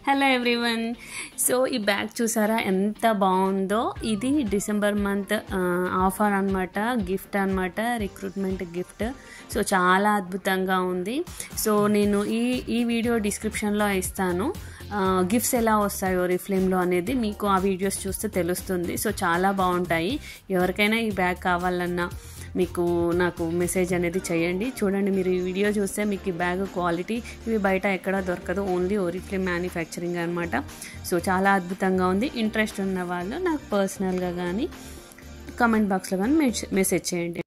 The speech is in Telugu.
హలో ఎవ్రీవన్ సో ఈ బ్యాగ్ చూసారా ఎంత బాగుందో ఇది డిసెంబర్ మంత్ ఆఫర్ అనమాట గిఫ్ట్ అనమాట రిక్రూట్మెంట్ గిఫ్ట్ సో చాలా అద్భుతంగా ఉంది సో నేను ఈ ఈ వీడియో డిస్క్రిప్షన్లో ఇస్తాను గిఫ్ట్స్ ఎలా వస్తాయో రిఫ్లేమ్లో అనేది మీకు ఆ వీడియోస్ చూస్తే తెలుస్తుంది సో చాలా బాగుంటాయి ఎవరికైనా ఈ బ్యాగ్ కావాలన్నా మీకు నాకు మెసేజ్ అనేది చేయండి చూడండి మీరు ఈ వీడియో చూస్తే మీకు ఈ బ్యాగ్ క్వాలిటీ ఇవి బయట ఎక్కడ దొరకదు ఓన్లీ ఓరిఫ్లేమ్ మ్యానుఫ్యాక్చరింగ్ అనమాట సో చాలా అద్భుతంగా ఉంది ఇంట్రెస్ట్ ఉన్న వాళ్ళు నాకు పర్సనల్గా కానీ కామెంట్ బాక్స్లో కానీ మెసేజ్ చేయండి